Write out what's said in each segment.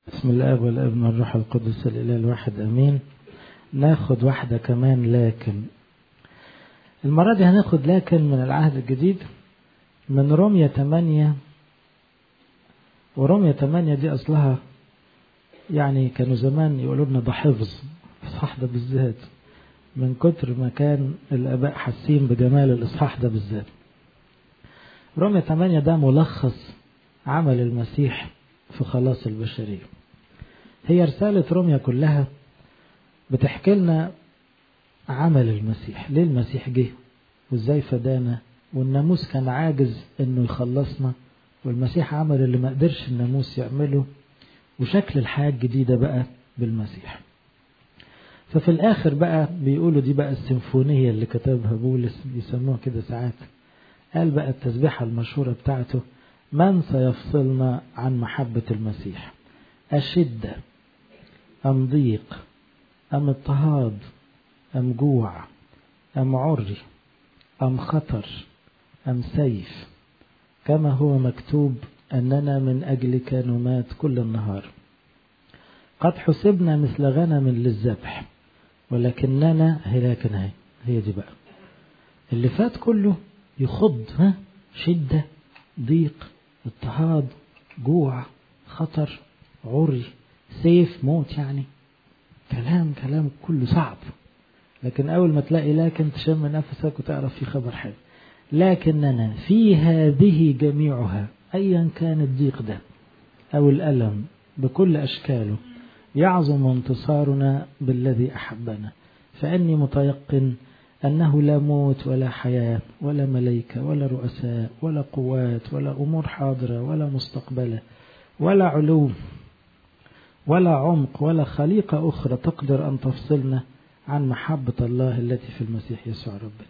بسم الله والابن والروح القدس الإله الواحد أمين ناخد واحدة كمان لكن المرة دي هناخد لكن من العهد الجديد من رمية 8 ورمية 8 دي أصلها يعني كانوا زمان يقولوا لنا ده حفظ الإصحاح ده بالذات من كتر ما كان الآباء حاسين بجمال الإصحاح ده بالذات رمية 8 ده ملخص عمل المسيح في خلاص البشرية هي رسالة روميا كلها بتحكي لنا عمل المسيح ليه المسيح جه وازاي فدانا والناموس كان عاجز انه يخلصنا والمسيح عمل اللي ما قدرش الناموس يعمله وشكل الحياة الجديدة بقى بالمسيح ففي الاخر بقى بيقولوا دي بقى السيمفونية اللي كتبها بولس بيسموها كده ساعات قال بقى التسبيحة المشهورة بتاعته من سيفصلنا عن محبة المسيح أشدة أم ضيق أم اضطهاد أم جوع أم عري أم خطر أم سيف كما هو مكتوب أننا من أجلك نمات كل النهار قد حسبنا مثل غنم للذبح ولكننا هي لكن هي هي دي بقى اللي فات كله يخض ها شدة ضيق اضطهاد جوع خطر عري سيف موت يعني كلام كلام كله صعب لكن أول ما تلاقي لكن تشم نفسك وتعرف في خبر حلو لكننا في هذه جميعها أيا كان الضيق ده أو الألم بكل أشكاله يعظم انتصارنا بالذي أحبنا فأني متيقن أنه لا موت ولا حياة ولا ملائكة ولا رؤساء ولا قوات ولا أمور حاضرة ولا مستقبلة ولا علو ولا عمق ولا خليقة أخرى تقدر أن تفصلنا عن محبة الله التي في المسيح يسوع ربنا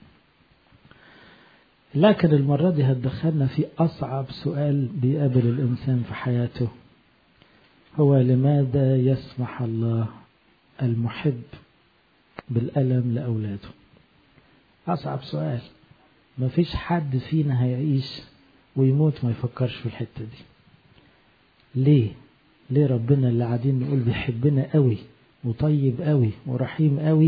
لكن المرة دي هتدخلنا في أصعب سؤال بيقابل الإنسان في حياته هو لماذا يسمح الله المحب بالألم لأولاده أصعب سؤال مفيش حد فينا هيعيش ويموت ما يفكرش في الحتة دي ليه ليه ربنا اللي قاعدين نقول بيحبنا قوي وطيب قوي ورحيم قوي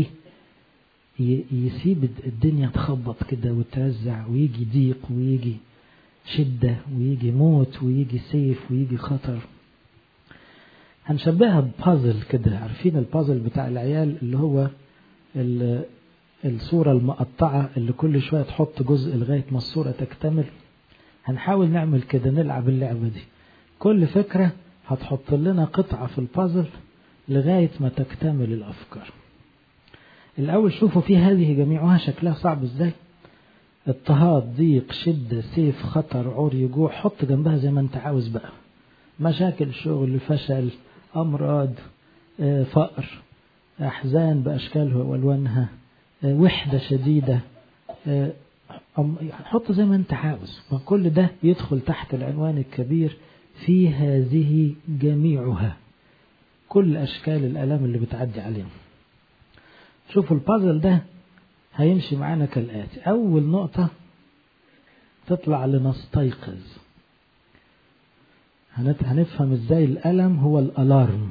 يسيب الدنيا تخبط كده وترزع ويجي ضيق ويجي شدة ويجي موت ويجي سيف ويجي خطر هنشبهها ببازل كده عارفين البازل بتاع العيال اللي هو الصورة المقطعة اللي كل شوية تحط جزء لغاية ما الصورة تكتمل هنحاول نعمل كده نلعب اللعبة دي كل فكرة هتحط لنا قطعة في البازل لغاية ما تكتمل الأفكار الأول شوفوا في هذه جميعها شكلها صعب ازاي اضطهاد ضيق شدة سيف خطر عري جوع حط جنبها زي ما انت عاوز بقى مشاكل شغل فشل أمراض فقر أحزان بأشكالها وألوانها وحدة شديدة حط زي ما انت عاوز وكل ده يدخل تحت العنوان الكبير في هذه جميعها كل أشكال الألام اللي بتعدي عليهم شوفوا البازل ده هيمشي معانا كالآتي أول نقطة تطلع لنستيقظ هنفهم ازاي الألم هو الألارم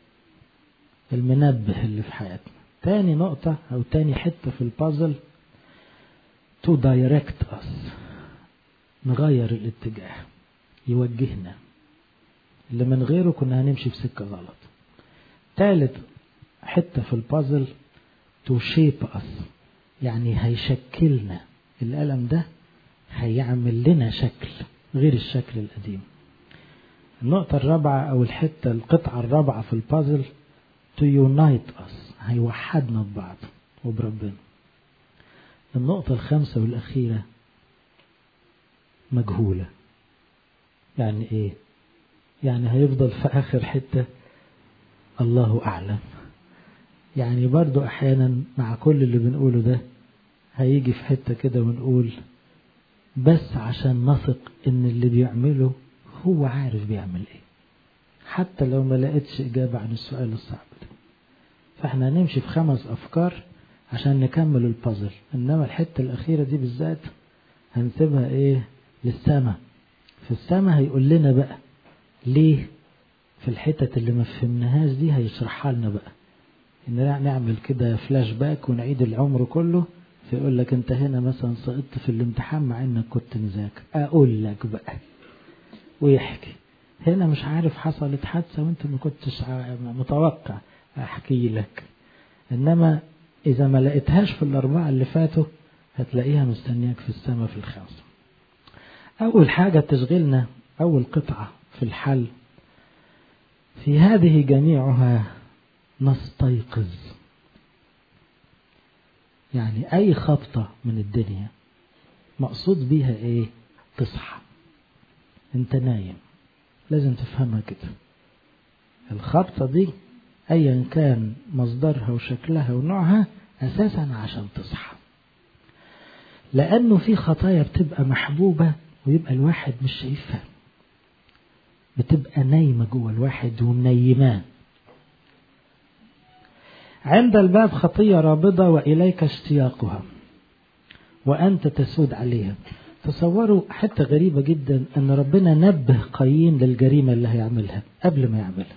المنبه اللي في حياتنا تاني نقطة أو تاني حتة في البازل to direct us نغير الاتجاه يوجهنا اللي من غيره كنا هنمشي في سكة غلط تالت حتة في البازل to shape us يعني هيشكلنا الألم ده هيعمل لنا شكل غير الشكل القديم النقطة الرابعة أو الحتة القطعة الرابعة في البازل to unite us هيوحدنا ببعض وبربنا النقطة الخامسة والأخيرة مجهولة يعني إيه يعني هيفضل في آخر حتة الله أعلم يعني برضو أحيانا مع كل اللي بنقوله ده هيجي في حتة كده ونقول بس عشان نثق إن اللي بيعمله هو عارف بيعمل إيه حتى لو ما لقيتش إجابة عن السؤال الصعب ده فإحنا هنمشي في خمس أفكار عشان نكمل البازل إنما الحتة الأخيرة دي بالذات هنسيبها إيه للسماء في السماء هيقول لنا بقى ليه في الحتت اللي ما فهمناهاش دي هيشرحها لنا بقى ان نعمل كده فلاش باك ونعيد العمر كله فيقول لك انت هنا مثلا سقطت في الامتحان مع انك كنت مذاكر اقول لك بقى ويحكي هنا مش عارف حصلت حادثة وانت ما كنتش متوقع احكي لك انما اذا ما لقيتهاش في الاربعة اللي فاتوا هتلاقيها مستنياك في السماء في الخمسة اول حاجة تشغلنا اول قطعة في الحل في هذه جميعها نستيقظ يعني أي خبطة من الدنيا مقصود بيها إيه تصحى أنت نايم لازم تفهمها كده الخبطة دي أيا كان مصدرها وشكلها ونوعها أساسا عشان تصحى لأنه في خطايا بتبقى محبوبة ويبقى الواحد مش شايفها بتبقى نايمة جوه الواحد ومنيماه عند الباب خطية رابضة وإليك اشتياقها وأنت تسود عليها تصوروا حتة غريبة جدا أن ربنا نبه قايين للجريمة اللي هيعملها قبل ما يعملها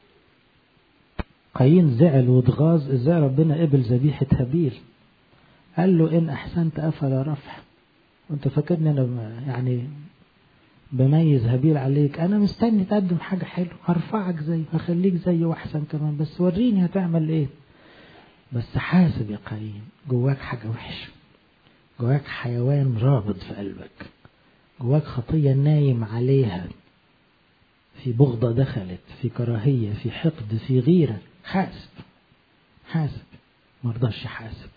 قايين زعل واتغاظ ازاي ربنا قبل ذبيحة هابيل قال له إن أحسنت أفلا رفع وأنت فاكرني أنا يعني بميز هابيل عليك أنا مستني تقدم حاجة حلوة هرفعك زيه هخليك زيه وأحسن كمان بس وريني هتعمل إيه بس حاسب يا قايين جواك حاجة وحشة جواك حيوان رابط في قلبك جواك خطية نايم عليها في بغضة دخلت في كراهية في حقد في غيرة حاسب حاسب مرضاش يحاسب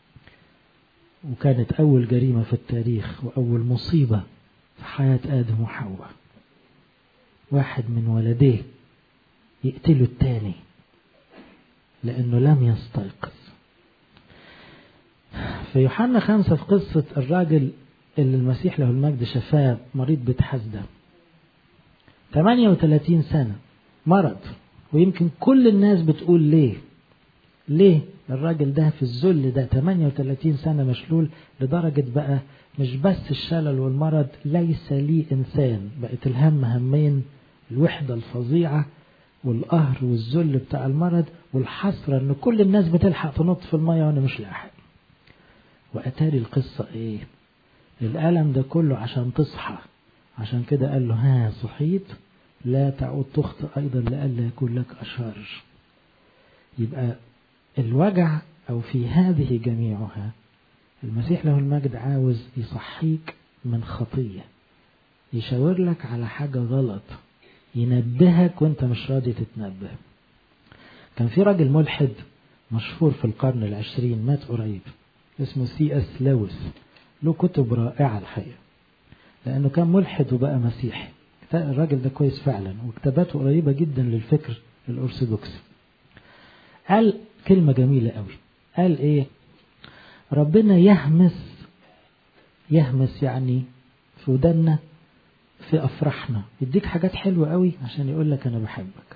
وكانت أول جريمة في التاريخ وأول مصيبة في حياة آدم وحواء واحد من ولديه يقتلوا التاني لأنه لم يستيقظ في يوحنا خمسة في قصة الراجل اللي المسيح له المجد شفاه مريض بتحسده 38 سنة مرض ويمكن كل الناس بتقول ليه ليه الراجل ده في الذل ده 38 سنة مشلول لدرجة بقى مش بس الشلل والمرض ليس لي إنسان بقت الهم همين الوحدة الفظيعة والقهر والذل بتاع المرض والحسرة ان كل الناس بتلحق تنط في المية وانا مش لاحق واتاري القصة ايه الألم ده كله عشان تصحى عشان كده قال له ها صحيت لا تعود تخطئ أيضا لئلا يكون لك أشر يبقى الوجع أو في هذه جميعها المسيح له المجد عاوز يصحيك من خطية يشاور لك على حاجة غلط ينبهك وانت مش راضي تتنبه كان في راجل ملحد مشهور في القرن العشرين مات قريب اسمه سي اس لويس له كتب رائعة الحقيقة لأنه كان ملحد وبقى مسيحي الراجل ده كويس فعلا وكتاباته قريبة جدا للفكر الأرثوذكسي قال كلمة جميلة قوي قال إيه ربنا يهمس يهمس يعني في ودنا في أفراحنا يديك حاجات حلوة قوي عشان يقول لك أنا بحبك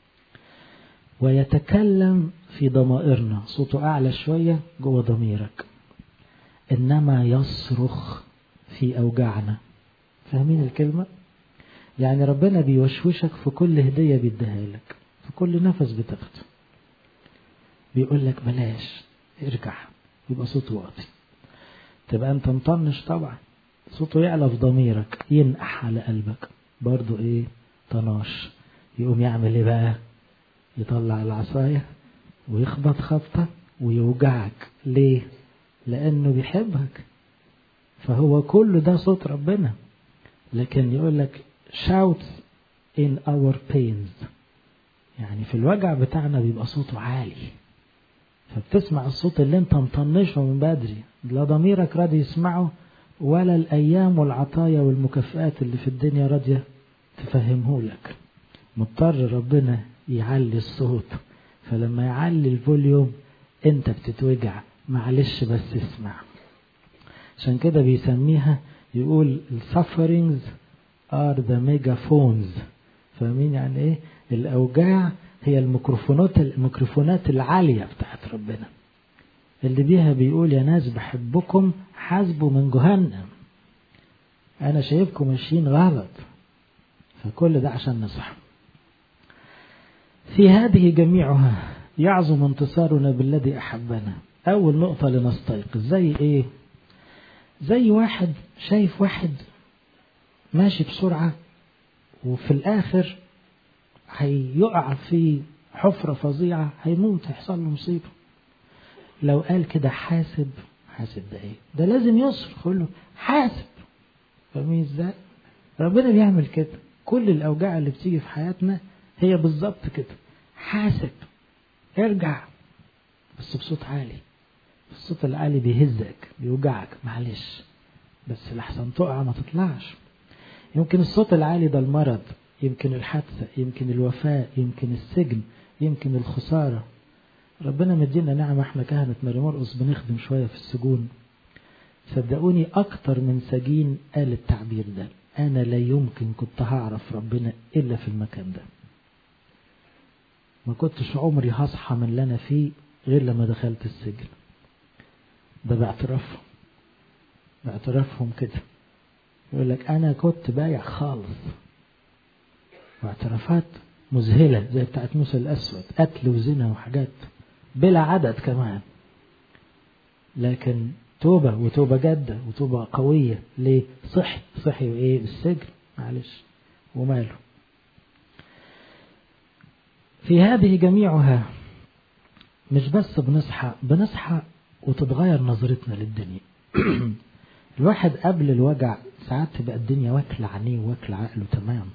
ويتكلم في ضمائرنا صوته أعلى شوية جوه ضميرك إنما يصرخ في أوجاعنا فاهمين الكلمة؟ يعني ربنا بيوشوشك في كل هدية بيديها لك في كل نفس بتاخده بيقول لك بلاش ارجع يبقى صوته واطي تبقى انت مطنش طبعا صوته يعلى في ضميرك ينقح على قلبك برضو ايه طناش يقوم يعمل ايه بقى يطلع العصاية ويخبط خبطة ويوجعك ليه لانه بيحبك فهو كل ده صوت ربنا لكن يقول لك shout in our pains يعني في الوجع بتاعنا بيبقى صوته عالي فبتسمع الصوت اللي انت مطنشه من بدري لا ضميرك راضي يسمعه ولا الايام والعطايا والمكافئات اللي في الدنيا راضيه تفهمه لك مضطر ربنا يعلي الصوت فلما يعلي الفوليوم انت بتتوجع معلش بس اسمع عشان كده بيسميها يقول sufferings are the megaphones فاهمين يعني ايه الاوجاع هي الميكروفونات الميكروفونات العالية بتاعت ربنا اللي بيها بيقول يا ناس بحبكم حاسبوا من جهنم انا شايفكم ماشيين غلط فكل ده عشان نصح في هذه جميعها يعظم انتصارنا بالذي أحبنا أول نقطة لنستيقظ زي إيه زي واحد شايف واحد ماشي بسرعة وفي الآخر هيقع في حفرة فظيعة هيموت هيحصل له مصيبة لو قال كده حاسب حاسب ده ايه ده لازم يصرخ يقول له حاسب فاهمين ازاي ربنا بيعمل كده كل الاوجاع اللي بتيجي في حياتنا هي بالظبط كده حاسب ارجع بس بصوت عالي الصوت العالي بيهزك بيوجعك معلش بس لحسن تقع ما تطلعش يمكن الصوت العالي ده المرض يمكن الحادثة يمكن الوفاة يمكن السجن يمكن الخسارة ربنا مدينا نعمة احنا كهنة ماري مرقص بنخدم شوية في السجون صدقوني أكتر من سجين قال التعبير ده أنا لا يمكن كنت هعرف ربنا إلا في المكان ده ما كنتش عمري هصحى من اللي أنا فيه غير لما دخلت السجن ده باعترافهم باعترافهم كده يقول لك أنا كنت بايع خالص واعترافات مذهلة زي بتاعت موسى الأسود قتل وزنا وحاجات بلا عدد كمان لكن توبة وتوبة جادة وتوبة قوية ليه صحي صحي وإيه بالسجن معلش وماله في هذه جميعها مش بس بنصحى بنصحى وتتغير نظرتنا للدنيا الواحد قبل الوجع ساعات تبقى الدنيا واكلة عينيه واكلة عقله تمام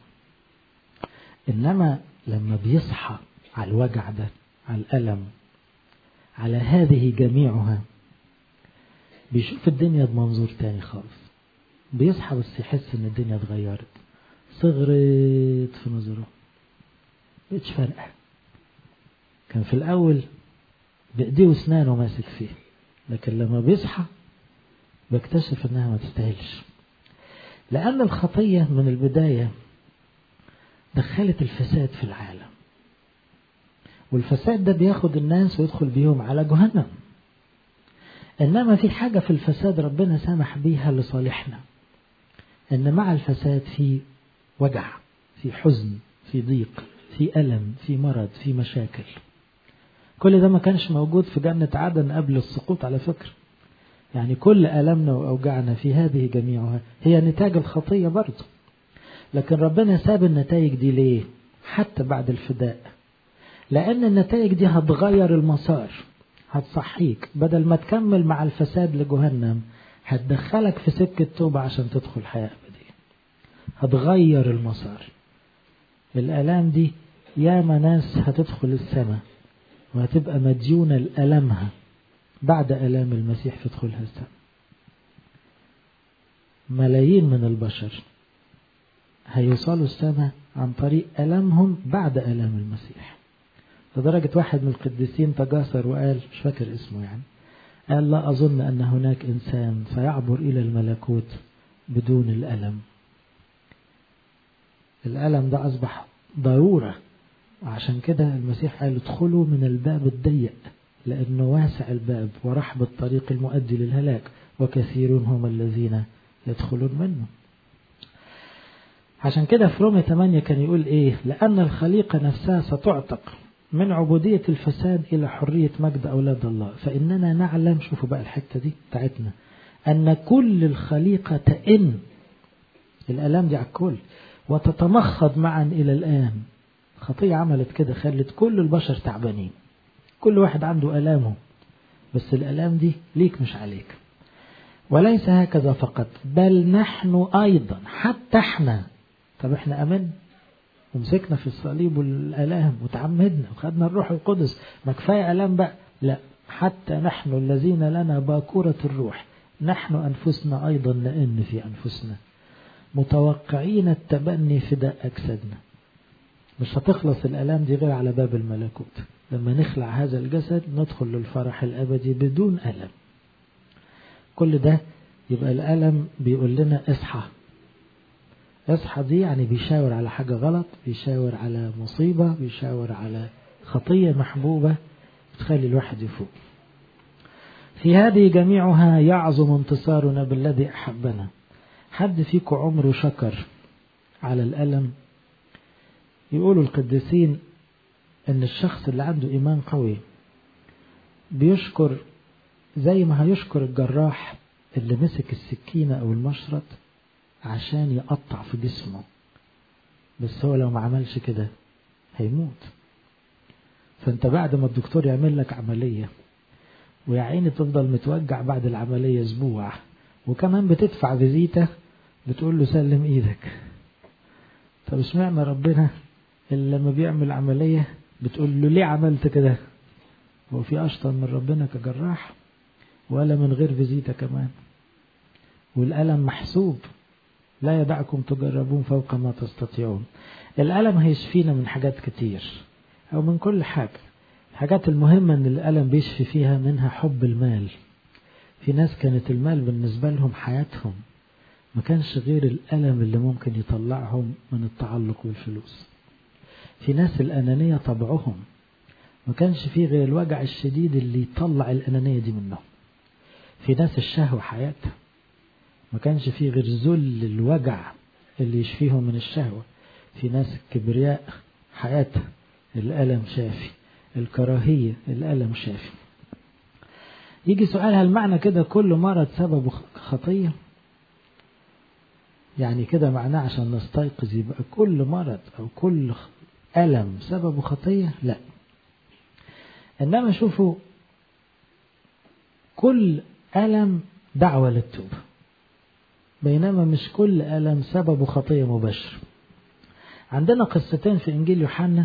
إنما لما بيصحى على الوجع ده على الألم على هذه جميعها بيشوف الدنيا بمنظور تاني خالص بيصحى بس يحس ان الدنيا اتغيرت صغرت في نظره بقتش فارقة كان في الأول بإيديه وأسنانه ماسك فيه لكن لما بيصحى بيكتشف انها ما تستاهلش لأن الخطية من البداية دخلت الفساد في العالم والفساد ده بياخد الناس ويدخل بيهم على جهنم إنما في حاجة في الفساد ربنا سامح بيها لصالحنا إن مع الفساد في وجع في حزن في ضيق في ألم في مرض في مشاكل كل ده ما كانش موجود في جنة عدن قبل السقوط على فكرة يعني كل ألمنا وأوجعنا في هذه جميعها هي نتاج الخطية برضه لكن ربنا ساب النتائج دي ليه حتى بعد الفداء لأن النتائج دي هتغير المسار هتصحيك بدل ما تكمل مع الفساد لجهنم هتدخلك في سكة توبة عشان تدخل حياة أبدية هتغير المسار الآلام دي ياما ناس هتدخل السماء وهتبقى مديونة لألمها بعد ألام المسيح في دخولها السماء ملايين من البشر هيوصلوا السماء عن طريق ألمهم بعد ألام المسيح لدرجة واحد من القديسين تجاسر وقال مش فاكر اسمه يعني قال لا أظن أن هناك إنسان سيعبر إلى الملكوت بدون الألم الألم ده أصبح ضرورة وعشان كده المسيح قال ادخلوا من الباب الضيق لأنه واسع الباب ورحب الطريق المؤدي للهلاك وكثيرون هم الذين يدخلون منه عشان كده في رومية 8 كان يقول ايه لأن الخليقة نفسها ستعتق من عبودية الفساد إلى حرية مجد أولاد الله فإننا نعلم شوفوا بقى الحتة دي بتاعتنا أن كل الخليقة تئن الألام دي على الكل وتتمخض معا إلى الآن خطية عملت كده خلت كل البشر تعبانين كل واحد عنده ألامه بس الألام دي ليك مش عليك وليس هكذا فقط بل نحن أيضا حتى احنا طب احنا أمن ومسكنا في الصليب والآلام وتعمدنا وخدنا الروح القدس ما كفاية آلام بقى لا حتى نحن الذين لنا باكورة الروح نحن أنفسنا أيضا نئن في أنفسنا متوقعين التبني فداء أجسادنا مش هتخلص الآلام دي غير على باب الملكوت لما نخلع هذا الجسد ندخل للفرح الأبدي بدون ألم كل ده يبقى الألم بيقول لنا اصحى اصحى دي يعني بيشاور على حاجة غلط بيشاور على مصيبة بيشاور على خطية محبوبة تخلي الواحد يفوق في هذه جميعها يعظم انتصارنا بالذي أحبنا حد فيكم عمره شكر على الألم يقولوا القديسين ان الشخص اللي عنده ايمان قوي بيشكر زي ما هيشكر الجراح اللي مسك السكينة او المشرط عشان يقطع في جسمه بس هو لو ما عملش كده هيموت فانت بعد ما الدكتور يعمل لك عملية ويا عيني تفضل متوجع بعد العملية اسبوع وكمان بتدفع فيزيتا بتقول له سلم ايدك طب اشمعنى ربنا اللي لما بيعمل عملية بتقول له ليه عملت كده هو في اشطر من ربنا كجراح ولا من غير فيزيتا كمان والألم محسوب لا يدعكم تجربون فوق ما تستطيعون الألم هيشفينا من حاجات كتير أو من كل حاجة الحاجات المهمة أن الألم بيشفي فيها منها حب المال في ناس كانت المال بالنسبة لهم حياتهم ما كانش غير الألم اللي ممكن يطلعهم من التعلق بالفلوس في ناس الأنانية طبعهم ما كانش فيه غير الوجع الشديد اللي يطلع الأنانية دي منهم في ناس الشهوة حياتها ما كانش فيه غير ذل الوجع اللي يشفيهم من الشهوة في ناس الكبرياء حياتها الألم شافي الكراهية الألم شافي يجي سؤال هل معنى كده كل مرض سببه خطية يعني كده معناه عشان نستيقظ يبقى كل مرض أو كل ألم سببه خطية لا إنما شوفوا كل ألم دعوة للتوبة بينما مش كل ألم سببه خطية مباشرة عندنا قصتين في إنجيل يوحنا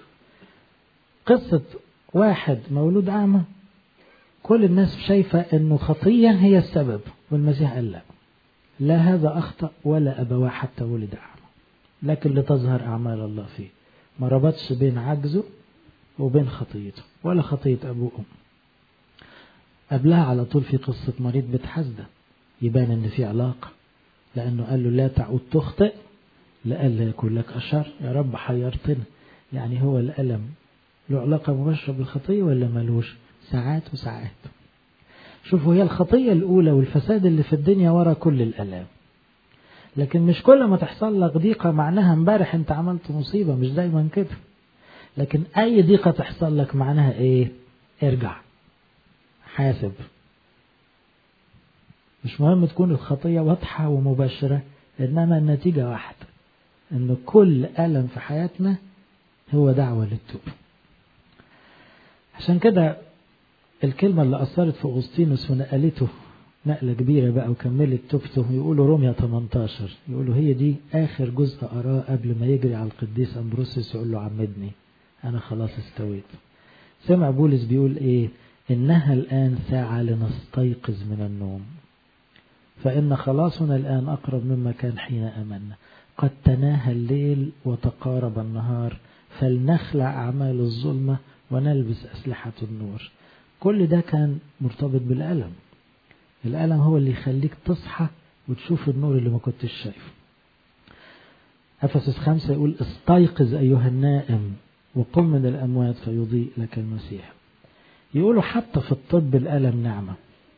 قصة واحد مولود أعمى كل الناس شايفة أنه خطية هي السبب والمسيح قال لا لا هذا أخطأ ولا أبواه حتى ولد أعمى لكن لتظهر أعمال الله فيه ما ربطش بين عجزه وبين خطيته ولا خطية أبوه وأم قبلها على طول في قصة مريض بيت حزدة يبان ان في علاقة لانه قال له لا تعود تخطئ لألا يكون لك أشر يا رب حيرتنا يعني هو الألم له علاقة مباشرة بالخطية ولا ملوش ساعات وساعات شوفوا هي الخطية الأولى والفساد اللي في الدنيا ورا كل الألام لكن مش كل ما تحصل لك ضيقة معناها امبارح انت عملت مصيبة مش دايما كده لكن أي ضيقة تحصل لك معناها ايه ارجع حاسب مش مهم تكون الخطية واضحة ومباشرة إنما النتيجة واحدة إن كل ألم في حياتنا هو دعوة للتوبة عشان كده الكلمة اللي أثرت في أغسطينوس ونقلته نقلة كبيرة بقى وكملت توبته يقولوا روميا 18 يقولوا هي دي آخر جزء أراه قبل ما يجري على القديس أمبروسيس يقول له عمدني أنا خلاص استويت سمع بولس بيقول إيه إنها الآن ساعة لنستيقظ من النوم فإن خلاصنا الآن أقرب مما كان حين أمنا قد تناهى الليل وتقارب النهار فلنخلع أعمال الظلمة ونلبس أسلحة النور كل ده كان مرتبط بالألم الألم هو اللي يخليك تصحى وتشوف النور اللي ما كنتش شايفه أفسس خمسة يقول استيقظ أيها النائم وقم من الأموات فيضيء لك المسيح يقولوا حتى في الطب الألم نعمة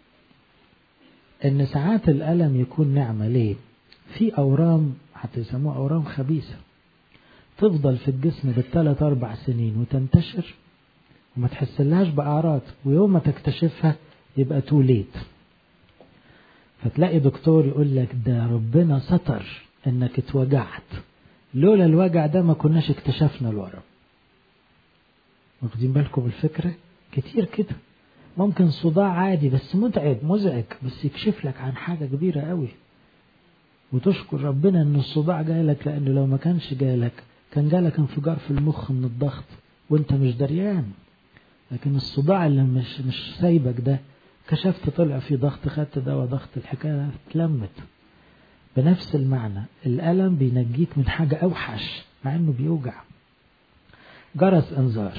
إن ساعات الألم يكون نعمة ليه في أورام حتى يسموها أورام خبيثة تفضل في الجسم بالثلاث أربع سنين وتنتشر وما تحسلهاش بأعراض ويوم ما تكتشفها يبقى تو ليت فتلاقي دكتور يقول لك ده ربنا ستر انك اتوجعت لولا الوجع ده ما كناش اكتشفنا الورم واخدين بالكم الفكرة كتير كده ممكن صداع عادي بس متعب مزعج بس يكشف لك عن حاجة كبيرة قوي وتشكر ربنا ان الصداع جالك لانه لو ما كانش جالك كان جالك انفجار في المخ من الضغط وانت مش دريان لكن الصداع اللي مش مش سايبك ده كشفت طلع في ضغط خدت دواء ضغط الحكاية اتلمت بنفس المعنى الألم بينجيك من حاجة أوحش مع إنه بيوجع جرس إنذار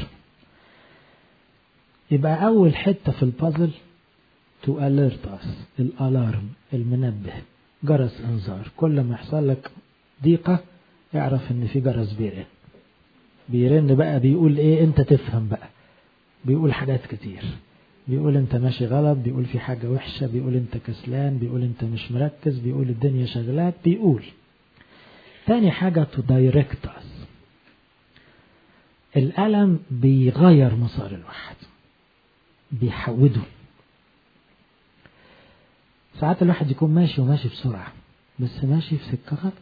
يبقى أول حتة في البازل to alert us الألارم المنبه جرس إنذار كل ما يحصل لك ضيقة اعرف إن في جرس بيرن بيرن بقى بيقول إيه أنت تفهم بقى بيقول حاجات كتير بيقول انت ماشي غلط بيقول في حاجة وحشة بيقول انت كسلان بيقول انت مش مركز بيقول الدنيا شغلاك بيقول تاني حاجة to direct us الألم بيغير مسار الواحد بيحوده ساعات الواحد يكون ماشي وماشي بسرعة بس ماشي في سكة غلط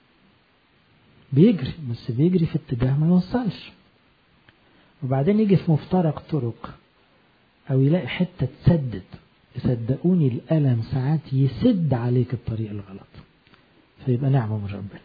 بيجري بس بيجري في اتجاه ما يوصلش وبعدين يجي في مفترق طرق أو يلاقي حتة تسدد صدقوني الألم ساعات يسد عليك الطريق الغلط فيبقى نعمة من ربنا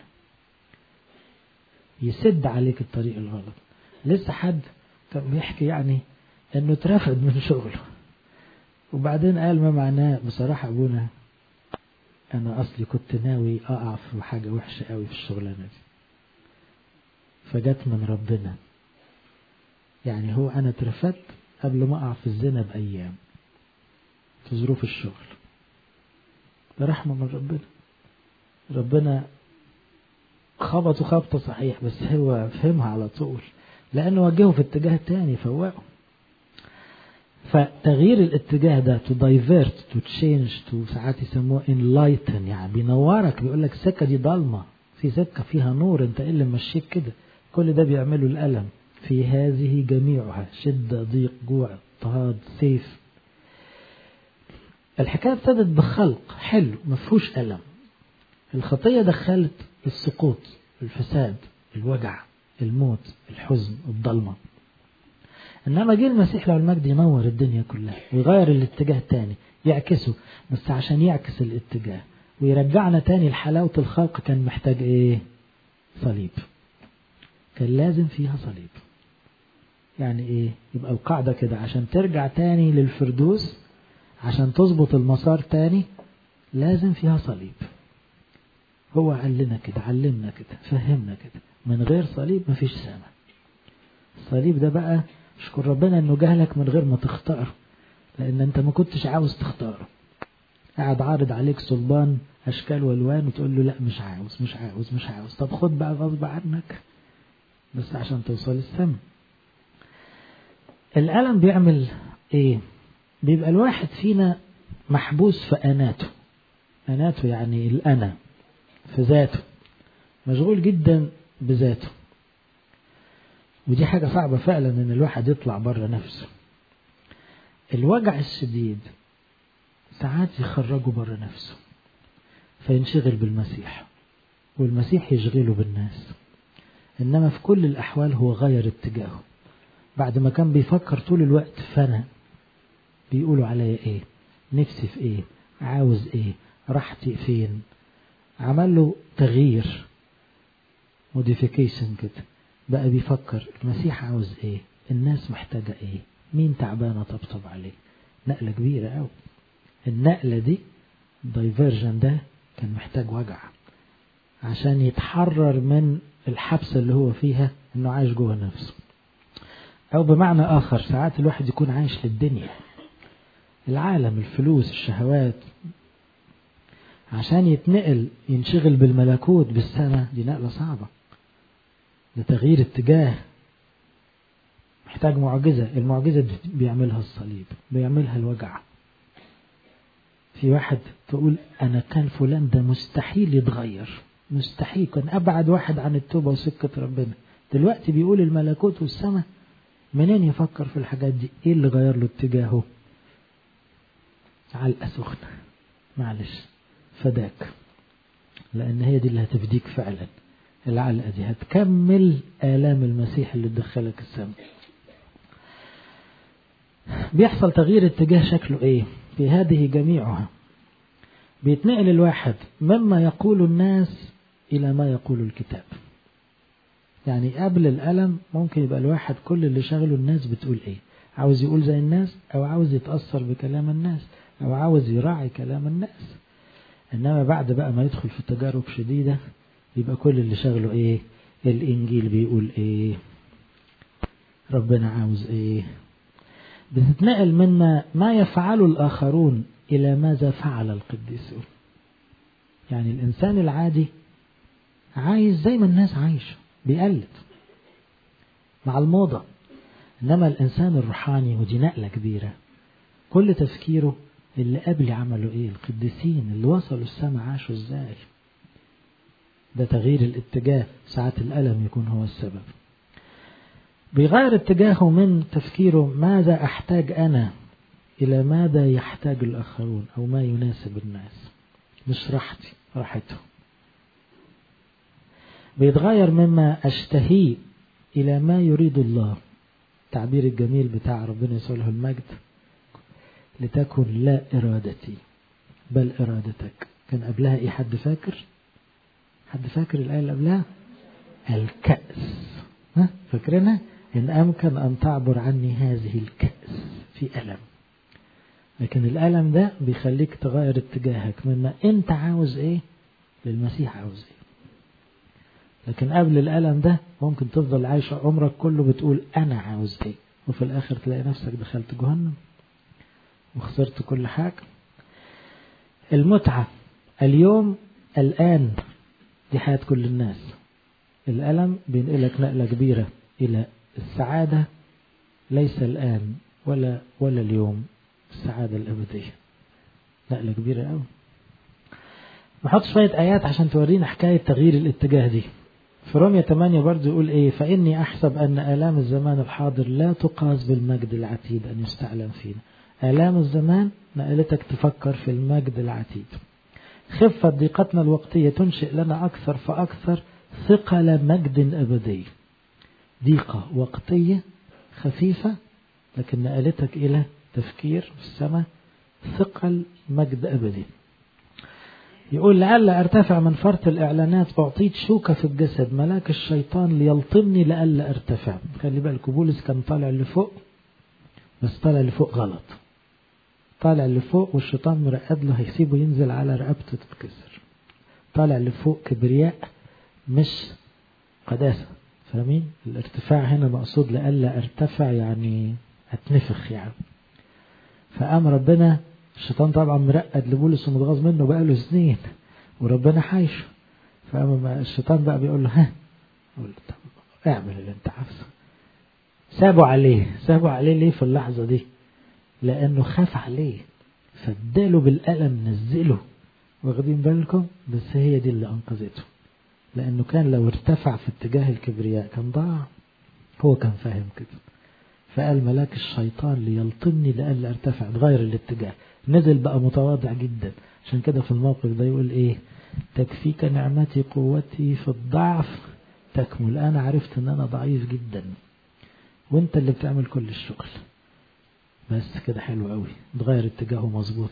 يسد عليك الطريق الغلط لسه حد كان بيحكي يعني انه اترفد من شغله وبعدين قال ما معناه بصراحة ابونا انا اصلي كنت ناوي اقع في حاجة وحشة قوي في الشغلانة دي فجت من ربنا يعني هو انا اترفدت قبل ما اقع في الزنا بايام في ظروف الشغل ده رحمة من ربنا ربنا خبطه خبطة صحيح بس هو فهمها على طول لأنه وجهه في اتجاه تاني فوقه فتغيير الاتجاه ده to divert to change to ساعات يسموه enlighten يعني بينورك بيقول لك السكة دي ضلمة في سكة فيها نور انت ايه اللي مشيك كده كل ده بيعمله الألم في هذه جميعها شدة ضيق جوع اضطهاد سيف الحكاية ابتدت بخلق حلو مفهوش ألم الخطية دخلت السقوط الفساد الوجع الموت الحزن الضلمة إنما جه المسيح له المجد ينور الدنيا كلها ويغير الاتجاه تاني يعكسه بس عشان يعكس الاتجاه ويرجعنا تاني لحلاوة الخلق كان محتاج ايه صليب كان لازم فيها صليب يعني ايه يبقى القاعدة كده عشان ترجع تاني للفردوس عشان تظبط المسار تاني لازم فيها صليب هو قال لنا كده علمنا كده فهمنا كده من غير صليب مفيش سماء الصليب ده بقى اشكر ربنا انه جهلك من غير ما تختاره لان انت ما كنتش عاوز تختاره قاعد عارض عليك صلبان اشكال والوان وتقول له لا مش عاوز مش عاوز مش عاوز طب خد بقى غصب عنك بس عشان توصل السما الألم بيعمل ايه بيبقى الواحد فينا محبوس في أناته أناته يعني الأنا في ذاته مشغول جدا بذاته ودي حاجة صعبة فعلا ان الواحد يطلع بره نفسه الوجع الشديد ساعات يخرجه بره نفسه فينشغل بالمسيح والمسيح يشغله بالناس انما في كل الاحوال هو غير اتجاهه بعد ما كان بيفكر طول الوقت فانا بيقولوا عليا ايه نفسي في ايه عاوز ايه راحتي فين عمل له تغيير موديفيكيشن كده بقى بيفكر المسيح عاوز ايه الناس محتاجة ايه مين تعبانة طبطب عليه نقلة كبيرة قوي النقلة دي الدايفرجن ده كان محتاج وجع عشان يتحرر من الحبس اللي هو فيها انه عايش جوه نفسه او بمعنى اخر ساعات الواحد يكون عايش للدنيا العالم الفلوس الشهوات عشان يتنقل ينشغل بالملكوت بالسماء دي نقلة صعبة ده تغيير اتجاه محتاج معجزة المعجزة بيعملها الصليب بيعملها الوجع في واحد تقول أنا كان فلان ده مستحيل يتغير مستحيل كان أبعد واحد عن التوبة وسكة ربنا دلوقتي بيقول الملكوت والسماء منين يفكر في الحاجات دي ايه اللي غير له اتجاهه علقة سخنة معلش فداك لأن هي دي اللي هتفديك فعلا العلقة دي هتكمل آلام المسيح اللي تدخلك السماء بيحصل تغيير اتجاه شكله ايه في هذه جميعها بيتنقل الواحد مما يقول الناس إلى ما يقول الكتاب يعني قبل الألم ممكن يبقى الواحد كل اللي شغله الناس بتقول ايه عاوز يقول زي الناس أو عاوز يتأثر بكلام الناس أو عاوز يراعي كلام الناس إنما بعد بقى ما يدخل في تجارب شديدة يبقى كل اللي شغله ايه الإنجيل بيقول ايه ربنا عاوز ايه بتتنقل مما ما يفعله الآخرون إلى ماذا فعل القديسون يعني الإنسان العادي عايز زي ما الناس عايشة بيقلد مع الموضة إنما الإنسان الروحاني ودي نقلة كبيرة كل تفكيره اللي قبل عملوا إيه القديسين اللي وصلوا السماء عاشوا إزاي ده تغيير الاتجاه ساعات الألم يكون هو السبب بيغير اتجاهه من تفكيره ماذا أحتاج أنا إلى ماذا يحتاج الآخرون أو ما يناسب الناس مش راحتي راحتهم بيتغير مما أشتهيه إلى ما يريد الله التعبير الجميل بتاع ربنا يسوع له المجد لتكن لا إرادتي بل إرادتك كان قبلها إيه حد فاكر حد فاكر الآية اللي قبلها الكأس ها فاكرينها إن أمكن أن تعبر عني هذه الكأس في ألم لكن الألم ده بيخليك تغير اتجاهك مما أنت عاوز إيه للمسيح عاوز إيه لكن قبل الألم ده ممكن تفضل عايش عمرك كله بتقول أنا عاوز إيه وفي الآخر تلاقي نفسك دخلت جهنم وخسرت كل حاجة المتعة اليوم الآن دي حياة كل الناس الألم بينقلك نقلة كبيرة إلى السعادة ليس الآن ولا ولا اليوم السعادة الأبدية نقلة كبيرة أوي نحط شوية آيات عشان تورينا حكاية تغيير الاتجاه دي في رومية 8 برضه يقول إيه فإني أحسب أن آلام الزمان الحاضر لا تقاس بالمجد العتيد أن يستعلم فينا آلام الزمان نقلتك تفكر في المجد العتيد خفة ضيقتنا الوقتية تنشئ لنا أكثر فأكثر ثقل مجد أبدي ضيقة وقتية خفيفة لكن نقلتك إلى تفكير في السماء ثقل مجد أبدي يقول لعل ارتفع من فرط الإعلانات فأعطيت شوكة في الجسد ملاك الشيطان ليلطمني لألا ارتفع خلي بالك بولس كان طالع لفوق بس طالع لفوق غلط طالع لفوق والشيطان مرقد له هيسيبه ينزل على رقبته تتكسر طالع لفوق كبرياء مش قداسة فاهمين الارتفاع هنا مقصود لألا ارتفع يعني اتنفخ يعني فقام ربنا الشيطان طبعا مرقد لبولس ومتغاظ منه بقاله سنين وربنا حايشه فقام الشيطان بقى بيقول له ها يقول له طب اعمل اللي انت عاوزه سابوا عليه سابوا عليه ليه في اللحظة دي لأنه خاف عليه فاداله بالقلم نزله واخدين بالكم بس هي دي اللي أنقذته لأنه كان لو ارتفع في اتجاه الكبرياء كان ضاع هو كان فاهم كده فقال ملاك الشيطان ليلطمني لألا ارتفع اتغير الاتجاه نزل بقى متواضع جدا عشان كده في الموقف ده يقول ايه تكفيك نعمتي قوتي في الضعف تكمل انا عرفت ان انا ضعيف جدا وانت اللي بتعمل كل الشغل بس كده حلو قوي اتغير اتجاهه مظبوط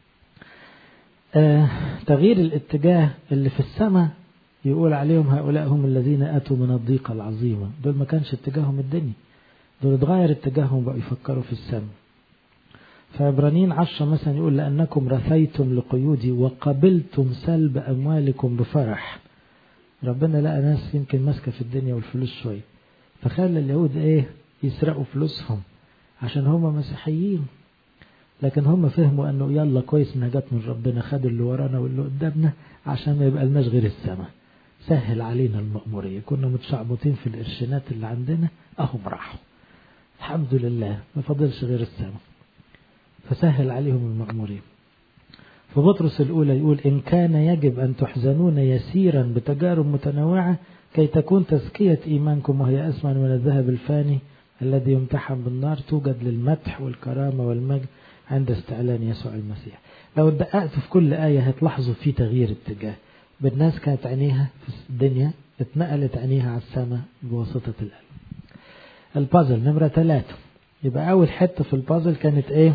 آه تغيير الاتجاه اللي في السماء يقول عليهم هؤلاء هم الذين اتوا من الضيقة العظيمة دول ما كانش اتجاههم الدنيا دول اتغير اتجاههم بقوا يفكروا في السماء فعبرانيين عشرة مثلا يقول لأنكم رثيتم لقيودي وقبلتم سلب أموالكم بفرح ربنا لقى ناس يمكن ماسكة في الدنيا والفلوس شوية فخلى اليهود ايه يسرقوا فلوسهم عشان هم مسيحيين لكن هم فهموا انه يلا كويس انها جت من ربنا خد اللي ورانا واللي قدامنا عشان ما يبقى لناش غير السماء سهل علينا المأمورية كنا متشعبطين في الإرشانات اللي عندنا أهم راحوا الحمد لله ما فضلش غير السماء فسهل عليهم المأمورين في بطرس الأولى يقول إن كان يجب أن تحزنون يسيرا بتجارب متنوعة كي تكون تزكية إيمانكم وهي أسمن من الذهب الفاني الذي يمتحن بالنار توجد للمدح والكرامة والمجد عند استعلان يسوع المسيح لو دققت في كل آية هتلاحظوا في تغيير اتجاه بالناس كانت عينيها في الدنيا اتنقلت عينيها على السماء بواسطة القلب البازل نمرة ثلاثة يبقى أول حتة في البازل كانت إيه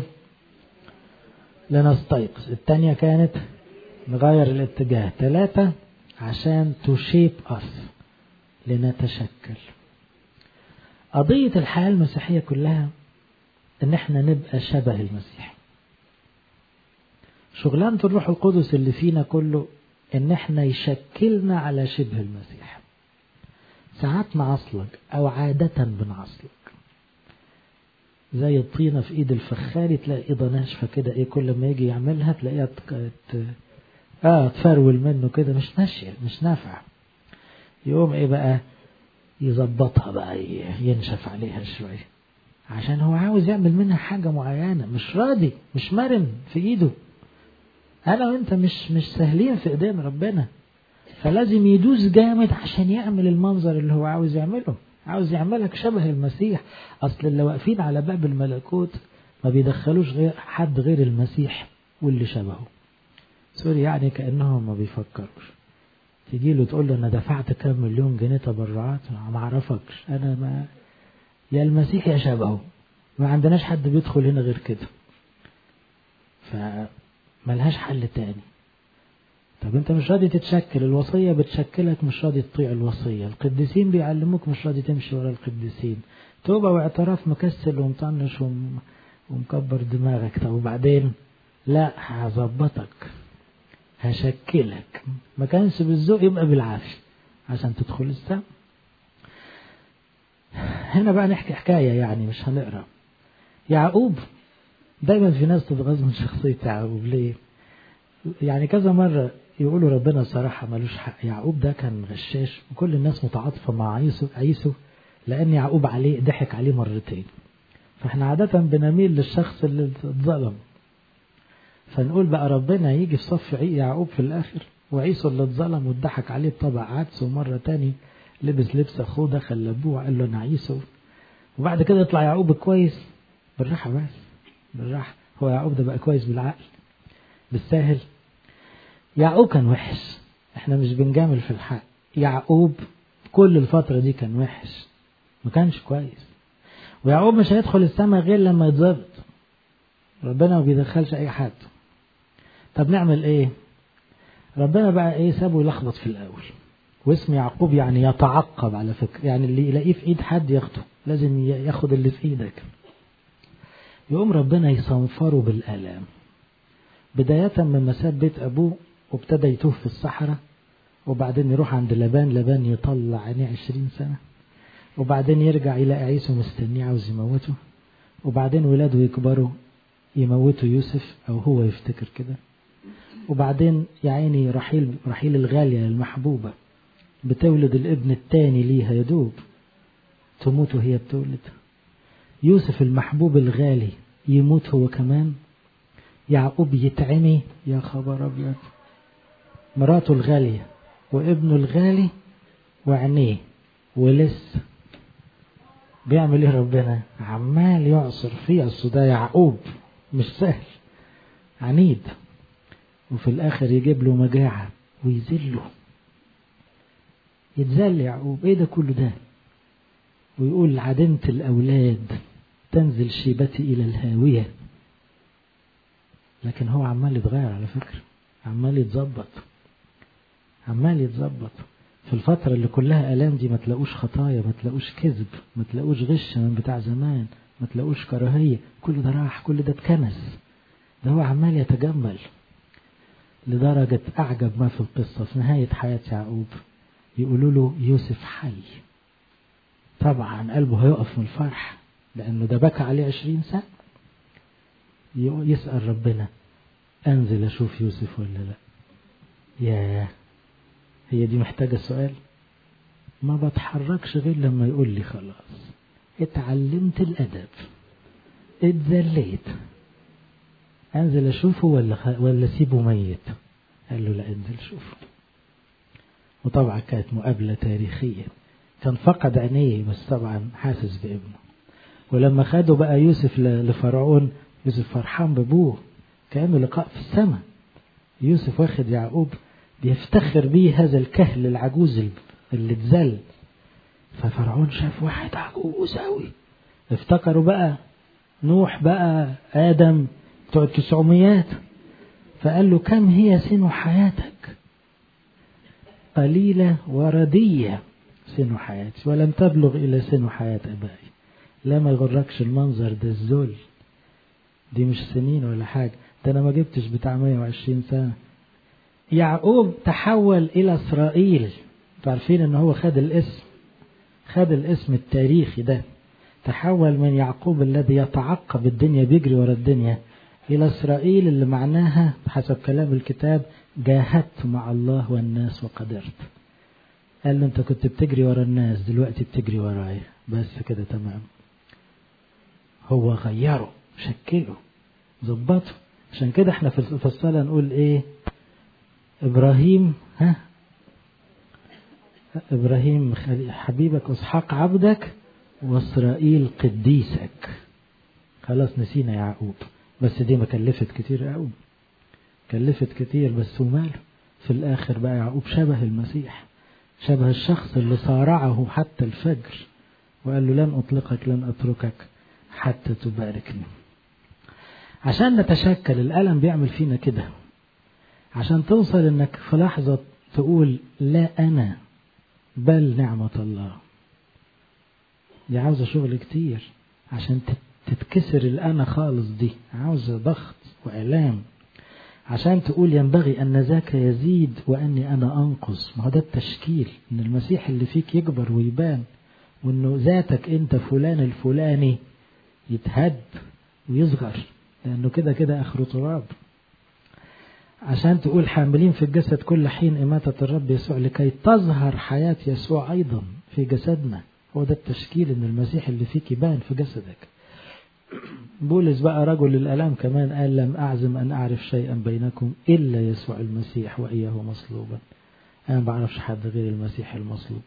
لنستيقظ الثانية كانت نغير الاتجاه ثلاثة عشان تشيب أس لنتشكل قضية الحياة المسيحية كلها ان احنا نبقى شبه المسيح شغلانة الروح القدس اللي فينا كله ان احنا يشكلنا على شبه المسيح ساعات نعصلك او عادة بنعصلك زي الطينة في ايد الفخاري تلاقي ايده ناشفة كده ايه كل ما يجي يعملها تلاقيها ت... اه تفرول منه كده مش ماشية مش نافعة يقوم ايه بقى يظبطها بقى ينشف عليها شوية عشان هو عاوز يعمل منها حاجة معينة مش راضي مش مرن في ايده انا وانت مش مش سهلين في ايدين ربنا فلازم يدوس جامد عشان يعمل المنظر اللي هو عاوز يعمله عاوز يعملك شبه المسيح أصل اللي واقفين على باب الملكوت ما بيدخلوش غير حد غير المسيح واللي شبهه سوري يعني كأنهم ما بيفكروش تجي له تقول له أنا دفعت كام مليون جنيه تبرعات ما أعرفكش أنا ما يا المسيح يا شبهه ما عندناش حد بيدخل هنا غير كده فملهاش حل تاني طب انت مش راضي تتشكل الوصية بتشكلك مش راضي تطيع الوصية القديسين بيعلموك مش راضي تمشي ورا القديسين توبة واعتراف مكسل ومطنش وم... ومكبر دماغك طب وبعدين لا هظبطك هشكلك ما كانش بالذوق يبقى بالعافية عشان تدخل السما هنا بقى نحكي حكاية يعني مش هنقرا يعقوب دايما في ناس تتغاظ من شخصية يعقوب ليه؟ يعني كذا مرة يقولوا ربنا صراحة ملوش حق يعقوب ده كان غشاش وكل الناس متعاطفة مع عيسو عيسو لأن يعقوب عليه ضحك عليه مرتين فاحنا عادة بنميل للشخص اللي اتظلم فنقول بقى ربنا يجي في صف يعقوب في الآخر وعيسو اللي اتظلم واتضحك عليه بطبع عدس ومرة تاني لبس لبس أخوه دخل لأبوه وقال له أنا عيسو وبعد كده يطلع يعقوب كويس بالراحة بس بالراحة هو يعقوب ده بقى كويس بالعقل بالساهل يعقوب كان وحش احنا مش بنجامل في الحق يعقوب كل الفترة دي كان وحش ما كانش كويس ويعقوب مش هيدخل السماء غير لما يتظبط ربنا ما بيدخلش اي حد طب نعمل ايه ربنا بقى ايه سابه يلخبط في الاول واسم يعقوب يعني يتعقب على فكرة يعني اللي يلاقيه في ايد حد ياخده لازم ياخد اللي في ايدك يقوم ربنا يصنفره بالآلام بداية من مساب بيت أبوه وابتدى يتوه في الصحراء وبعدين يروح عند لبان لبان يطلع عينيه عشرين سنة وبعدين يرجع يلاقي عيسو مستنيه عاوز يموته وبعدين ولاده يكبروا يموتوا يوسف أو هو يفتكر كده وبعدين يا عيني رحيل رحيل الغالية المحبوبة بتولد الابن التاني ليها يدوب تموت وهي بتولد يوسف المحبوب الغالي يموت هو كمان يعقوب يتعمي يا خبر أبيض مراته الغالية وابنه الغالي وعينيه ولسه بيعمل ايه ربنا عمال يعصر فيه اصل ده يعقوب مش سهل عنيد وفي الاخر يجيب له مجاعة ويذله يتذل يعقوب ايه ده كله ده ويقول عدمت الاولاد تنزل شيبتي الى الهاوية لكن هو عمال يتغير على فكرة عمال يتظبط عمال يتظبط في الفترة اللي كلها آلام دي ما تلاقوش خطايا ما تلاقوش كذب ما تلاقوش غش من بتاع زمان ما تلاقوش كراهية كل ده راح كل ده اتكنس ده هو عمال يتجمل لدرجة أعجب ما في القصة في نهاية حياة يعقوب يقولوا له يوسف حي طبعا قلبه هيقف من الفرح لأنه ده بكى عليه عشرين سنة يسأل ربنا أنزل أشوف يوسف ولا لا ياه هي دي محتاجة سؤال ما بتحركش غير لما يقول لي خلاص اتعلمت الأدب اتذليت أنزل أشوفه ولا خ... ولا أسيبه ميت قال له لا انزل شوفه وطبعا كانت مقابلة تاريخية كان فقد عينيه بس طبعا حاسس بابنه ولما خدوا بقى يوسف لفرعون يوسف فرحان بابوه كأنه لقاء في السماء يوسف واخد يعقوب بيفتخر بيه هذا الكهل العجوز اللي اتذل ففرعون شاف واحد عجوز قوي افتكروا بقى نوح بقى آدم بتوع التسعميات فقال له كم هي سن حياتك قليلة وردية سن حياتي ولم تبلغ إلى سن حياة أبائي لا ما يغركش المنظر ده الذل دي مش سنين ولا حاجة ده أنا ما جبتش بتاع 120 سنة يعقوب تحول إلى إسرائيل عارفين إن هو خد الاسم خد الاسم التاريخي ده تحول من يعقوب الذي يتعقب الدنيا بيجري ورا الدنيا إلى إسرائيل اللي معناها حسب كلام الكتاب جاهدت مع الله والناس وقدرت قال له أنت كنت بتجري ورا الناس دلوقتي بتجري ورايا بس كده تمام هو غيره شكله ظبطه عشان كده احنا في الصلاة نقول ايه ابراهيم ها إبراهيم حبيبك وإسحاق عبدك وإسرائيل قديسك خلاص نسينا يعقوب بس دي ما كلفت كتير قوي كلفت كتير بس وماله في الآخر بقى يعقوب شبه المسيح شبه الشخص اللي صارعه حتى الفجر وقال له لن أطلقك لن أتركك حتى تباركني عشان نتشكل الألم بيعمل فينا كده عشان توصل انك في لحظة تقول لا أنا بل نعمة الله دي عاوزة شغل كتير عشان تتكسر الأنا خالص دي عاوزة ضغط وإعلام عشان تقول ينبغي أن ذاك يزيد وأني أنا أنقص ما هو ده التشكيل إن المسيح اللي فيك يكبر ويبان وإنه ذاتك أنت فلان الفلاني يتهد ويصغر لأنه كده كده آخره تراب عشان تقول حاملين في الجسد كل حين إماتة الرب يسوع لكي تظهر حياة يسوع أيضا في جسدنا هو ده التشكيل إن المسيح اللي فيك يبان في جسدك بولس بقى رجل الألام كمان قال لم أعزم أن أعرف شيئا بينكم إلا يسوع المسيح وإياه مصلوبا أنا ما بعرفش حد غير المسيح المصلوب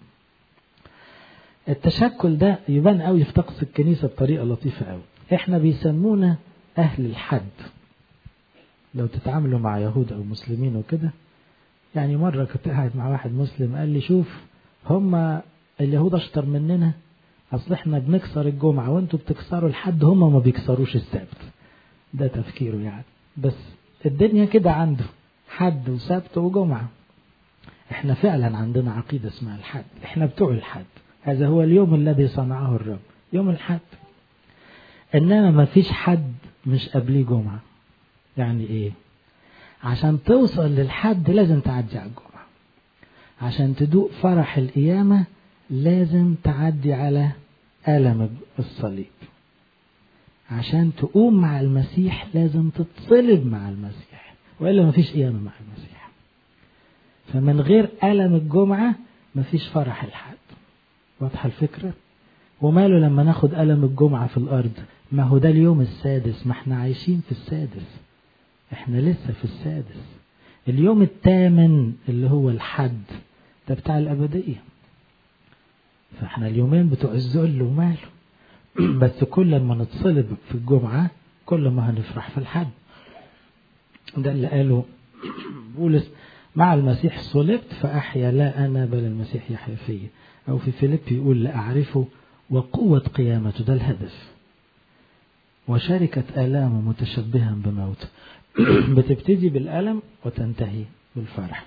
التشكل ده يبان قوي في طقس الكنيسة بطريقة لطيفة قوي احنا بيسمونا أهل الحد لو تتعاملوا مع يهود أو مسلمين وكده يعني مرة كنت قاعد مع واحد مسلم قال لي شوف هم اليهود أشطر مننا أصل إحنا بنكسر الجمعة وأنتوا بتكسروا الحد هم ما بيكسروش السبت ده تفكيره يعني بس الدنيا كده عنده حد وسبت وجمعة إحنا فعلا عندنا عقيدة اسمها الحد إحنا بتوع الحد هذا هو اليوم الذي صنعه الرب يوم الحد إنما ما فيش حد مش قبليه جمعة يعني إيه عشان توصل للحد لازم تعدي على الجمعة عشان تدوق فرح القيامة لازم تعدي على ألم الصليب عشان تقوم مع المسيح لازم تتصلب مع المسيح وإلا مفيش قيامة مع المسيح فمن غير ألم الجمعة مفيش فرح الحد واضحة الفكرة وماله لما ناخد ألم الجمعة في الأرض ما هو ده اليوم السادس ما احنا عايشين في السادس احنا لسه في السادس اليوم الثامن اللي هو الحد ده بتاع الأبدية فاحنا اليومين بتوع الذل وماله بس كل ما نتصلب في الجمعة كل ما هنفرح في الحد ده اللي قاله بولس مع المسيح صلبت فأحيا لا أنا بل المسيح يحيا فيا أو في فيليب يقول لأعرفه وقوة قيامته ده الهدف وشركة آلامه متشبها بموته بتبتدي بالألم وتنتهي بالفرح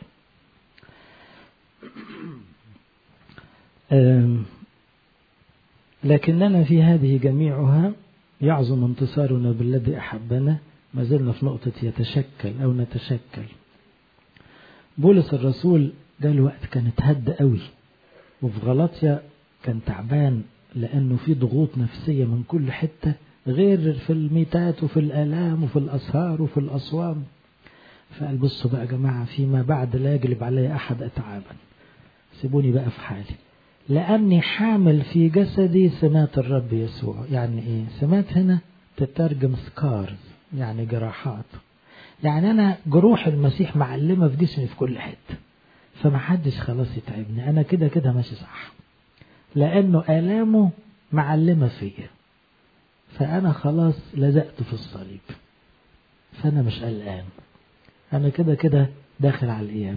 لكننا في هذه جميعها يعظم انتصارنا بالذي أحبنا ما زلنا في نقطة يتشكل أو نتشكل بولس الرسول ده الوقت كان اتهد قوي وفي غلطيا كان تعبان لأنه في ضغوط نفسية من كل حتة غير في الميتات وفي الآلام وفي الأسهار وفي الأصوام فقال بصوا بقى يا جماعة فيما بعد لا يجلب علي أحد أتعابا سيبوني بقى في حالي لأني حامل في جسدي سمات الرب يسوع يعني إيه سمات هنا تترجم سكارز يعني جراحات يعني أنا جروح المسيح معلمة في جسمي في كل حتة فما حدش خلاص يتعبني أنا كده كده ماشي صح لأنه آلامه معلمة فيا فأنا خلاص لزقت في الصليب فأنا مش قلقان أنا كده كده داخل على الأيام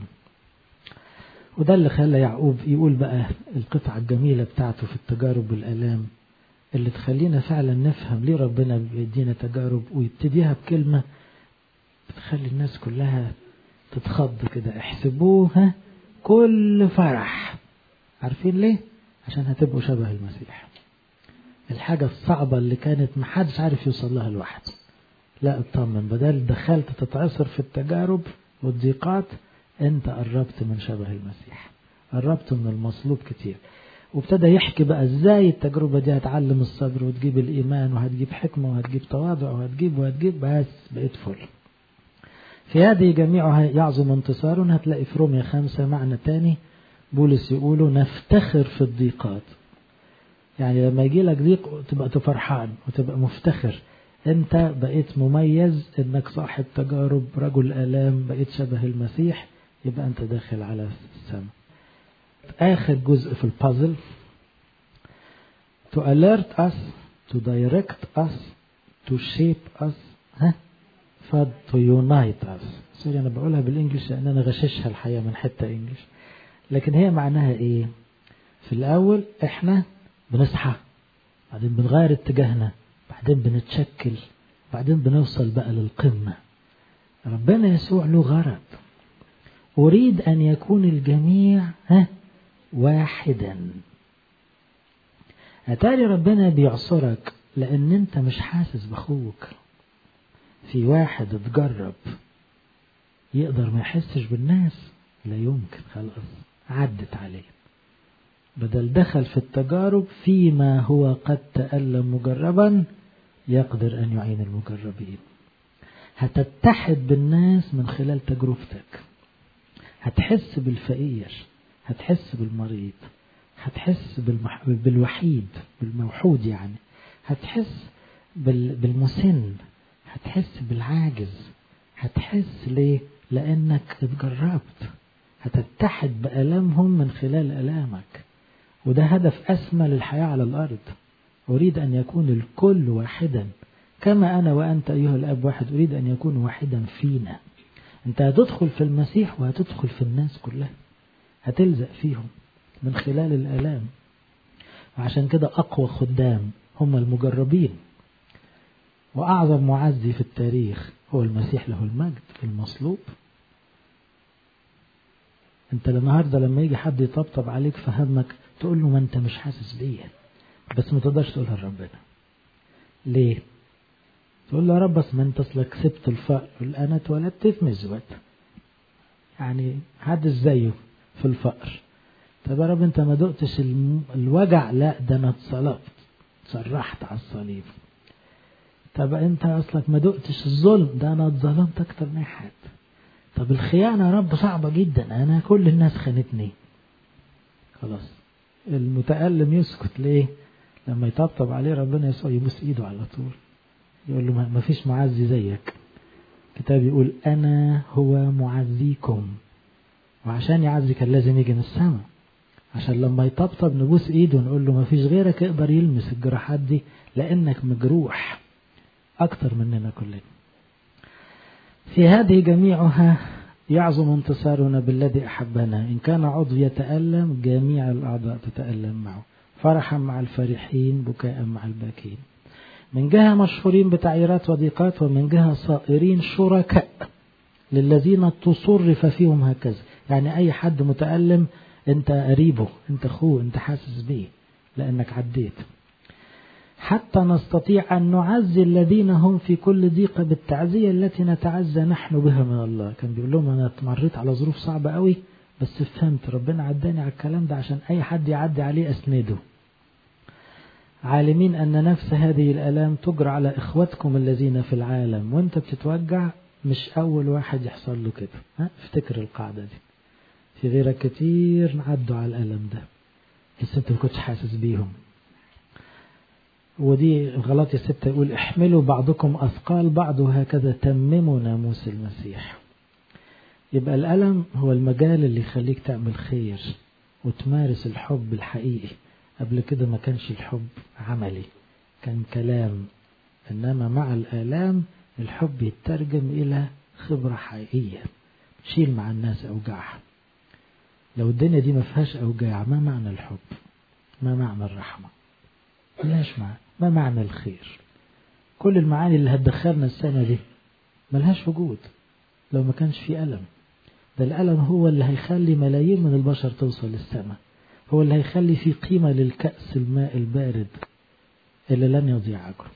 وده اللي خلى يعقوب يقول بقى القطعة الجميلة بتاعته في التجارب والآلام اللي تخلينا فعلا نفهم ليه ربنا بيدينا تجارب ويبتديها بكلمة بتخلي الناس كلها تتخض كده احسبوها كل فرح عارفين ليه؟ عشان هتبقوا شبه المسيح الحاجة الصعبة اللي كانت محدش عارف يوصل لها لوحده لا اطمن بدل دخلت تتعصر في التجارب والضيقات انت قربت من شبه المسيح قربت من المصلوب كتير وابتدى يحكي بقى ازاي التجربة دي هتعلم الصبر وتجيب الإيمان وهتجيب حكمة وهتجيب تواضع وهتجيب وهتجيب بس بقيت فل في هذه جميعها يعظم انتصار هتلاقي في روميا خمسة معنى تاني بولس يقولوا نفتخر في الضيقات يعني لما يجي لك ضيق تبقى تفرحان وتبقى مفتخر انت بقيت مميز انك صاحب تجارب رجل الام بقيت شبه المسيح يبقى انت داخل على السماء آخر جزء في البازل to alert us to direct us to shape us ها ف to unite us سوري أنا بقولها بالإنجليش لأن أنا غششها الحقيقة من حتة إنجليش لكن هي معناها إيه في الأول إحنا بنصحى بعدين بنغير اتجاهنا بعدين بنتشكل بعدين بنوصل بقى للقمة ربنا يسوع له غرض أريد أن يكون الجميع ها واحدا أتاري ربنا بيعصرك لأن أنت مش حاسس بأخوك في واحد اتجرب يقدر ما يحسش بالناس لا يمكن خلاص عدت عليه بدل دخل في التجارب فيما هو قد تألم مجربا يقدر أن يعين المجربين هتتحد بالناس من خلال تجربتك هتحس بالفقير هتحس بالمريض هتحس بالمح... بالوحيد بالموحود يعني هتحس بال... بالمسن هتحس بالعاجز هتحس ليه لأنك اتجربت هتتحد بألامهم من خلال ألامك وده هدف أسمى للحياة على الأرض أريد أن يكون الكل واحدا كما أنا وأنت أيها الأب واحد أريد أن يكون واحدا فينا أنت هتدخل في المسيح وهتدخل في الناس كلها هتلزق فيهم من خلال الآلام وعشان كده أقوى خدام هم المجربين وأعظم معزي في التاريخ هو المسيح له المجد المصلوب انت النهارده لما يجي حد يطبطب عليك في همك تقول له ما انت مش حاسس بيا بس ما تقدرش تقولها لربنا ليه تقول له يا رب بس ما انت اصلك سبت الفقر يقول انا اتولدت في مزود يعني حد زيه في الفقر طب يا رب انت ما دقتش الوجع لا ده انا اتصلبت اتسرحت على الصليب طب انت اصلك ما دقتش الظلم ده انا اتظلمت اكتر من حد طب الخيانة يا رب صعبة جدا انا كل الناس خانتني خلاص المتألم يسكت ليه لما يطبطب عليه ربنا يسوع يبوس ايده على طول يقول له ما فيش معزي زيك الكتاب يقول انا هو معزيكم وعشان يعزي كان لازم يجي من السماء عشان لما يطبطب نبوس ايده ونقول له ما فيش غيرك يقدر يلمس الجراحات دي لانك مجروح اكتر مننا كلنا في هذه جميعها يعظم انتصارنا بالذي أحبنا إن كان عضو يتألم جميع الأعضاء تتألم معه فرحا مع الفرحين بكاء مع الباكين من جهة مشهورين بتعييرات وضيقات ومن جهة صائرين شركاء للذين تصرف فيهم هكذا يعني أي حد متألم أنت قريبه أنت أخوه أنت حاسس بيه لأنك عديت حتى نستطيع أن نعزي الذين هم في كل ضيقة بالتعزية التي نتعزى نحن بها من الله كان بيقول لهم أنا مريت على ظروف صعبة قوي بس فهمت ربنا عداني على الكلام ده عشان أي حد يعدي عليه أسنده عالمين أن نفس هذه الآلام تجرى على إخوتكم الذين في العالم وانت بتتوجع مش أول واحد يحصل له كده ها افتكر القاعدة دي في غيرك كتير عدوا على الألم ده بس انت ما كنتش حاسس بيهم ودي غلط يا ستة يقول احملوا بعضكم أثقال بعض وهكذا تمموا ناموس المسيح يبقى الألم هو المجال اللي يخليك تعمل خير وتمارس الحب الحقيقي قبل كده ما كانش الحب عملي كان كلام إنما مع الآلام الحب يترجم إلى خبرة حقيقية تشيل مع الناس أوجاعها لو الدنيا دي ما فيهاش أوجاع ما معنى الحب ما معنى الرحمة ملهاش معنى ما معنى الخير كل المعاني اللي هتدخلنا السنة دي ملهاش وجود لو ما كانش في ألم ده الألم هو اللي هيخلي ملايين من البشر توصل للسماء هو اللي هيخلي في قيمة للكأس الماء البارد اللي لن يضيع أجره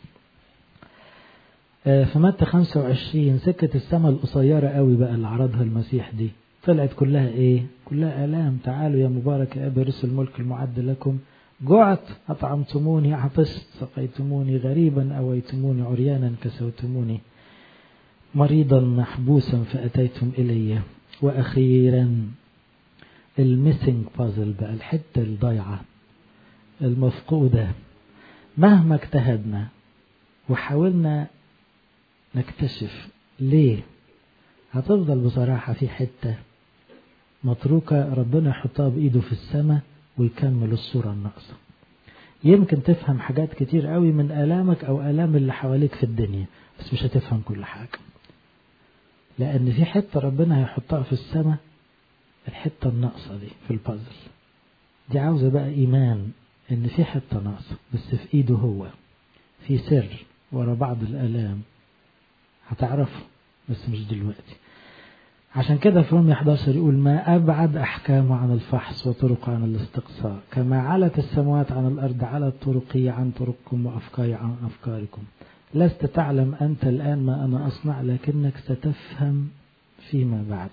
في متى 25 سكة السماء القصيرة قوي بقى اللي عرضها المسيح دي طلعت كلها ايه كلها آلام تعالوا يا مبارك يا أبي رس الملك المعد لكم جعت أطعمتموني عطشت سقيتموني غريبا أويتموني عريانا كسوتموني مريضا محبوسا فأتيتم إلي وأخيرا الميسنج بازل بقى الحتة الضيعة المفقودة مهما اجتهدنا وحاولنا نكتشف ليه هتفضل بصراحة في حتة متروكة ربنا يحطها بإيده في السماء ويكمل الصورة الناقصة يمكن تفهم حاجات كتير قوي من آلامك أو آلام اللي حواليك في الدنيا بس مش هتفهم كل حاجة لأن في حتة ربنا هيحطها في السماء الحتة الناقصة دي في البازل دي عاوزة بقى إيمان إن في حتة ناقصة بس في إيده هو في سر ورا بعض الآلام هتعرفه بس مش دلوقتي عشان كده في رومية 11 يقول ما أبعد أحكامه عن الفحص وطرق عن الاستقصاء كما علت السماوات عن الأرض على طرقي عن طرقكم وأفكاري عن أفكاركم لست تعلم أنت الآن ما أنا أصنع لكنك ستفهم فيما بعد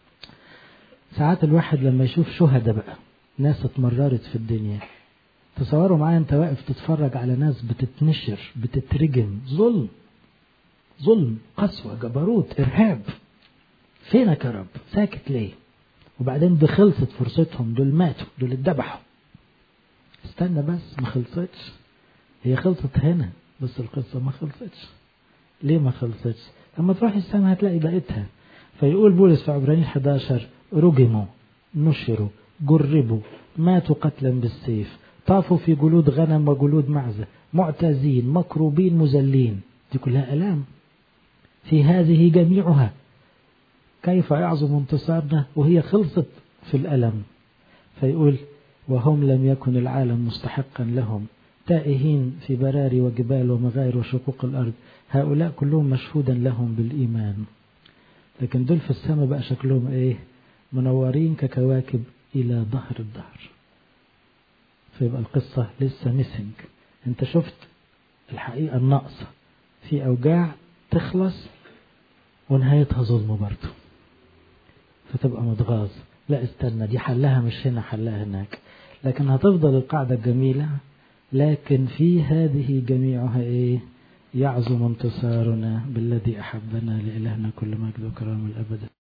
ساعات الواحد لما يشوف شهداء بقى ناس اتمررت في الدنيا تصوروا معايا انت واقف تتفرج على ناس بتتنشر بتترجم ظلم ظلم قسوة جبروت إرهاب فينك يا رب ساكت ليه وبعدين دي خلصت فرصتهم دول ماتوا دول اتذبحوا استنى بس ما خلصتش هي خلصت هنا بس القصة ما خلصتش ليه ما خلصتش لما تروح السماء هتلاقي بقيتها فيقول بولس في عبرانيين 11 رجموا نشروا جربوا ماتوا قتلا بالسيف طافوا في جلود غنم وجلود معزة معتزين مكروبين مذلين دي كلها ألام في هذه جميعها كيف يعظم انتصارنا وهي خلصت في الألم فيقول وهم لم يكن العالم مستحقا لهم تائهين في براري وجبال ومغاير وشقوق الأرض هؤلاء كلهم مشهودا لهم بالإيمان لكن دول في السماء بقى شكلهم ايه منورين ككواكب إلى ظهر الدهر فيبقى القصة لسه ميسنج انت شفت الحقيقة الناقصة في أوجاع تخلص ونهايتها ظلم برضه فتبقى متغاظ لا استنى دي حلها مش هنا حلها هناك لكن هتفضل القاعدة الجميلة لكن في هذه جميعها ايه يعظم انتصارنا بالذي أحبنا لإلهنا كل مجد وكرام الأبد